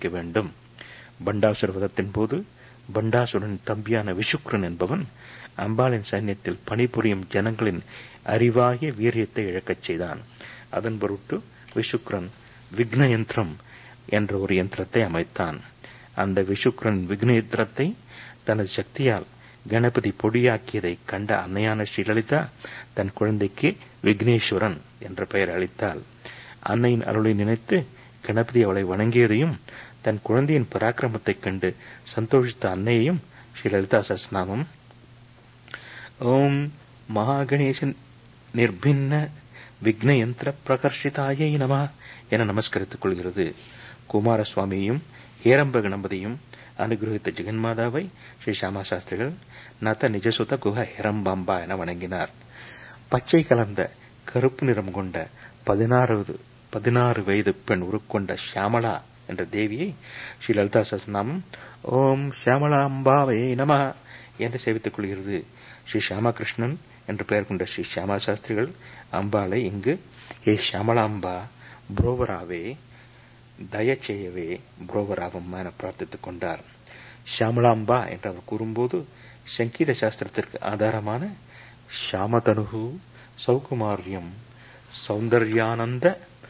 அனுஷ்டிக்க வேண்டும் பண்டாசுர வதத்தின் போது பண்டாசுரன் தம்பியான விஷுக்ரன் என்பவன் அம்பாளின் சைன்யத்தில் பணிபுரியும் ஜனங்களின் அறிவாகிய வீரியத்தை இழக்கச் செய்தான் அதன் பொருட்டு விஷுக்ரன் விக்ன யந்திரம் என்ற ஒரு யந்திரத்தை அமைத்தான் அந்த விஷுக்ரன் விக்ன யந்திரத்தை தனது சக்தியால் கணபதி பொடியாக்கியதை கண்ட அன்னையான ஸ்ரீலலிதா தன் குழந்தைக்கு விக்னேஸ்வரன் என்ற பெயர் அளித்தாள் அன்னையின் அருளை நினைத்து கணபதி அவளை வணங்கியதையும் தன் குழந்தையின் பராக்கிரமத்தைக் கண்டு சந்தோஷித்த அன்னையையும் ஸ்ரீலலிதா சஸ்நாமம் ஓம் மகாகணேசன் நிர்பின்ன விக்னயந்திர பிரகர்ஷிதாயை நம என நமஸ்கரித்துக் கொள்கிறது குமாரசுவாமியையும் ஏரம்ப கணபதியும் அனுகிரகித்த ஜெகன்மாதாவை ஸ்ரீ சாமா சாஸ்திரிகள் நத நிஜசுத குஹ ஹெரம்பாம்பா என வணங்கினார் பச்சை கலந்த கருப்பு நிறம் கொண்ட பதினாறாவது பதினாறு வயது பெண் உருக்கொண்ட ஷியாமளா என்ற தேவியை ஸ்ரீ லலிதா சஸ்நாமம் ஓம் ஷியாமளாம்பாவை நம என்று சேவித்துக் கொள்கிறது ஸ்ரீ ஷியாமகிருஷ்ணன் என்று பெயர் கொண்ட ஸ்ரீ ஷியாமா சாஸ்திரிகள் அம்பாளை இங்கு ஏ ஷியாமளாம்பா புரோவராவே தயச்செய்யவே புரோவராவம்மா என பிரார்த்தித்துக் கொண்டார் ஷியாமளாம்பா என்று அவர் கூறும்போது சங்கீத சாஸ்திரத்திற்கு ஆதாரமான ஷாமதனுகு சௌகுமாரியம் சௌந்தர்யானந்த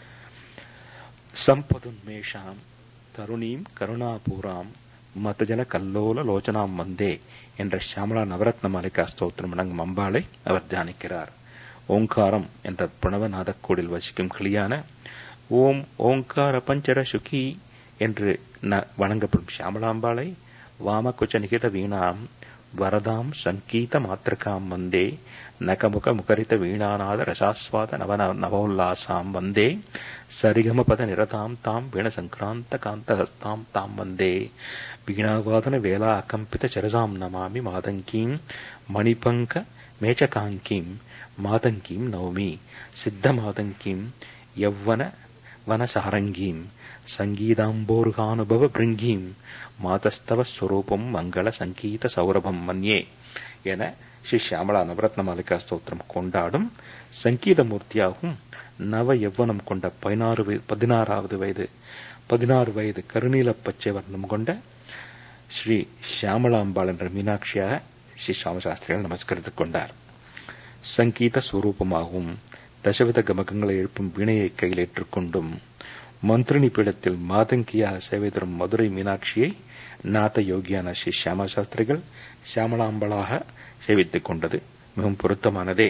சம்பதுன்மேஷாம் தருணீம் கருணாபூராம் மதஜல கல்லோல லோச்சனாம் வந்தே என்ற ஷியாமலா நவரத்ன மாலிகா ஸ்தோத்திரம் வழங்கும் அம்பாளை அவர் தியானிக்கிறார் ஓங்காரம் என்ற பிரணவநாதக்கோடில் வசிக்கும் கிளியான ஓம் ஓங்கார பஞ்சர சுகி என்று வணங்கப்படும் ஷியாமலாம்பாளை வாமகுச்ச நிகித வீணாம் வரதாம் சங்கீத மாத்திரகாம் வந்தே நகமுக முகரித வீணாநாத ரசாஸ்வாத நவ நவோல்லாசாம் வந்தே சரிகம பத நிரதாம் தாம் வீண சங்கிராந்த காந்த ஹஸ்தாம் தாம் வந்தே வீணாவாதன வேளா அகம்பித சரசாம் நமாமி மாதங்கீம் மணிபங்க மேச்சகாங்கீம் மாதங்கீம் நவமி சித்த மாதங்கீம் யவ்வன வனசாரங்கீம் சங்கீதாம்போருகானுபவ பிருங்கீம் மாதஸ்தவ ஸ்வரூபம் மங்கள சங்கீத சௌரபம் மன்யே என ஸ்ரீ ஷியாமலா நவரத்ன மாலிகா ஸ்தோத்திரம் கொண்டாடும் சங்கீத மூர்த்தியாகவும் நவ யவ்வனம் கொண்ட பதினாறு பதினாறாவது வயது பதினாறு வயது கருநீல பச்சை வர்ணம் கொண்ட ஸ்ரீ ஷியாமலாம்பாள் என்ற மீனாட்சியாக ஸ்ரீ சாமசாஸ்திரிகள் நமஸ்கரித்துக் கொண்டார் சங்கீத ஸ்வரூபமாகவும் தசவித கமகங்களை எழுப்பும் வீணையை கையில் ஏற்றுக்கொண்டும் மந்திரினி பீடத்தில் மாதங்கியாக சேவை தரும் மதுரை மீனாட்சியை நாத யோகியான ஸ்ரீ சியாமா சாஸ்திரிகள் சியாமலாம்பலாக சேவித்துக் கொண்டது மிகவும் பொருத்தமானதே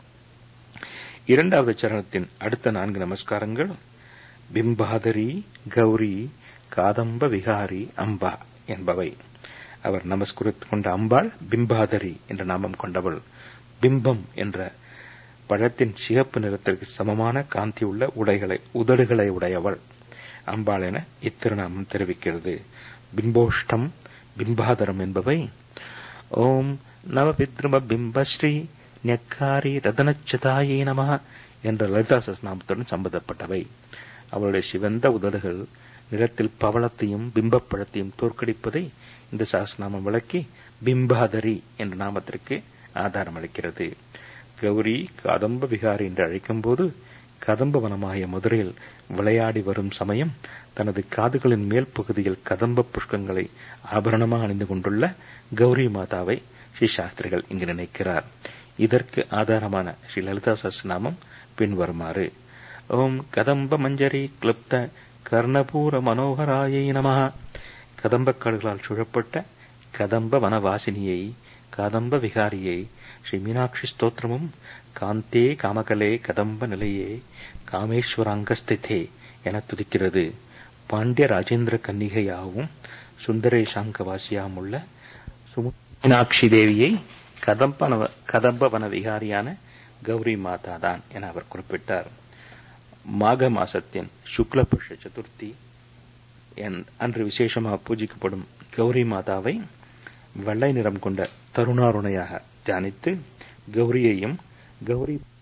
இரண்டாவது சரணத்தின் அடுத்த நான்கு நமஸ்காரங்கள் பிம்பாதரி கௌரி காதம்ப விகாரி அம்பா என்பவை அவர் நமஸ்கரித்துக் கொண்ட அம்பாள் பிம்பாதரி என்ற நாமம் கொண்டவள் பிம்பம் என்ற பழத்தின் சிகப்பு நிறத்திற்கு சமமான காந்தி உள்ள உடைகளை உதடுகளை உடையவள் அம்பாள் என இத்திருநாமம் தெரிவிக்கிறது பிம்போஷ்டம் பிம்பாதரம் என்பவை ஓம் நவவித்ரும பிம்பஸ்ரீ நெக்காரி ரதனச்சதாயே நம என்ற லலிதா சஸ்நாமத்துடன் சம்பந்தப்பட்டவை அவளுடைய சிவந்த உதடுகள் நிறத்தில் பவளத்தையும் பிம்பப்பழத்தையும் தோற்கடிப்பதை இந்த சாஸ்நாமம் விளக்கி பிம்பாதரி என்ற நாமத்திற்கு ஆதாரம் அளிக்கிறது கௌரி கதம்ப விகாரி என்று அழைக்கும்போது கதம்ப வனமாகிய மதுரையில் விளையாடி வரும் சமயம் தனது காதுகளின் மேல் பகுதியில் கதம்ப புஷ்கங்களை ஆபரணமாக அணிந்து கொண்டுள்ள கௌரி மாதாவை ஸ்ரீ சாஸ்திரிகள் இங்கு நினைக்கிறார் இதற்கு ஆதாரமான ஸ்ரீ லலிதா சஸ்நாமம் பின்வருமாறு ஓம் கதம்ப மஞ்சரி கிளிப்த கர்ணபூர மனோகராயை நம கதம்பக்காடுகளால் சுழப்பட்ட கதம்ப வனவாசினியை கதம்ப விகாரியை ஸ்ரீ மீனாட்சி ஸ்தோத்திரமும் காந்தே காமகலே கதம்ப நிலையே காமேஸ்வராங்கஸ்திதே என துதிக்கிறது பாண்டிய ராஜேந்திர கன்னிகையாகவும் சுந்தரேஷாங்கவாசியாகவும் உள்ள மீனாட்சி தேவியை கதம்ப கதம்ப வன விகாரியான கௌரி மாதா தான் என அவர் குறிப்பிட்டார் மாக மாசத்தின் சுக்லபட்ச சதுர்த்தி அன்று விசேஷமாக பூஜிக்கப்படும் கௌரி மாதாவை வெள்ளை நிறம் கொண்ட தருணாருணையாக தியானித்து கௌரியையும் கௌரி